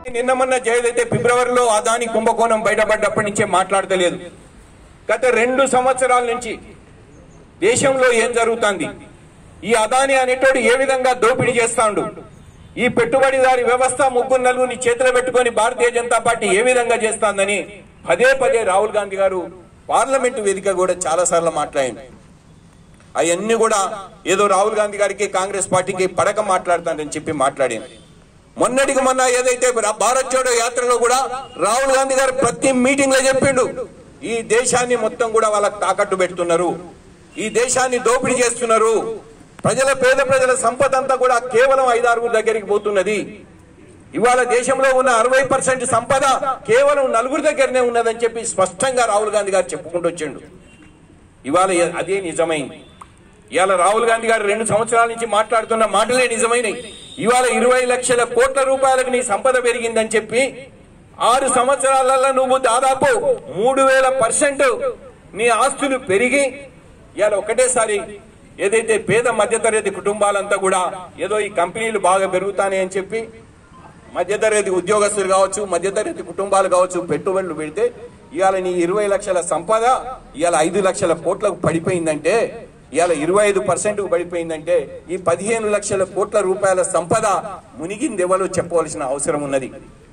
నిన్న మొన్న ఏదైతే ఫిబ్రవరిలో అదాని కుంభకోణం బయటపడ్డప్పటి నుంచే మాట్లాడతలేదు గత రెండు సంవత్సరాల నుంచి దేశంలో ఏం జరుగుతుంది ఈ అదాని అనేటోడు ఏ విధంగా దోపిడీ చేస్తాడు ఈ పెట్టుబడిదారి వ్యవస్థ ముగ్గురు నలుగురిని చేతిలో పెట్టుకొని భారతీయ జనతా పార్టీ ఏ విధంగా చేస్తాందని పదే పదే రాహుల్ గాంధీ గారు పార్లమెంటు వేదిక కూడా చాలా సార్లు మాట్లాడింది అవన్నీ కూడా ఏదో రాహుల్ గాంధీ గారికి కాంగ్రెస్ పార్టీకి పడక మాట్లాడతానని చెప్పి మాట్లాడింది మొన్నటికి మొన్న ఏదైతే భారత్ జోడో యాత్రలో కూడా రాహుల్ గాంధీ గారు ప్రతి మీటింగ్ లో చెప్పిండు ఈ దేశాన్ని మొత్తం కూడా వాళ్ళకి తాకట్టు పెడుతున్నారు ఈ దేశాన్ని దోపిడీ చేస్తున్నారు ప్రజల పేద ప్రజల సంపద అంతా కూడా కేవలం ఐదారుగురు దగ్గరికి పోతున్నది ఇవాళ దేశంలో ఉన్న అరవై పర్సెంట్ సంపద కేవలం నలుగురు దగ్గరనే ఉన్నదని చెప్పి స్పష్టంగా రాహుల్ గాంధీ గారు చెప్పుకుంటూ వచ్చిండు ఇవాళ ఎ- అదే నిజమైంది ఇవాళ రాహుల్ గాంధీ గారు రెండు సంవత్సరాల నుంచి మాట్లాడుతున్న మాటలే నిజమైనవి ఇవాళ ఇరవై లక్షల కోట్ల రూపాయలకు నీ సంపద పెరిగిందని చెప్పి ఆరు సంవత్సరాలలో నువ్వు దాదాపు మూడు వేల పర్సెంట్ నీ ఆస్తులు పెరిగి ఇవాళ ఒకటేసారి ఏదైతే పేద మధ్యతరగతి కుటుంబాలంతా కూడా ఏదో ఈ కంపెనీలు బాగా పెరుగుతాయి అని చెప్పి మధ్యతరగతి ఉద్యోగస్తులు కావచ్చు మధ్యతరగతి కుటుంబాలు కావచ్చు పెట్టుబడులు పెడితే ఇవాళ నీ ఇరవై లక్షల సంపద ఇవాళ ఐదు లక్షల కోట్లకు పడిపోయిందంటే ఇవాళ ఇరవై ఐదు పర్సెంట్ పడిపోయిందంటే ఈ పదిహేను లక్షల కోట్ల రూపాయల సంపద మునిగిందెవరో చెప్పవలసిన అవసరం ఉన్నది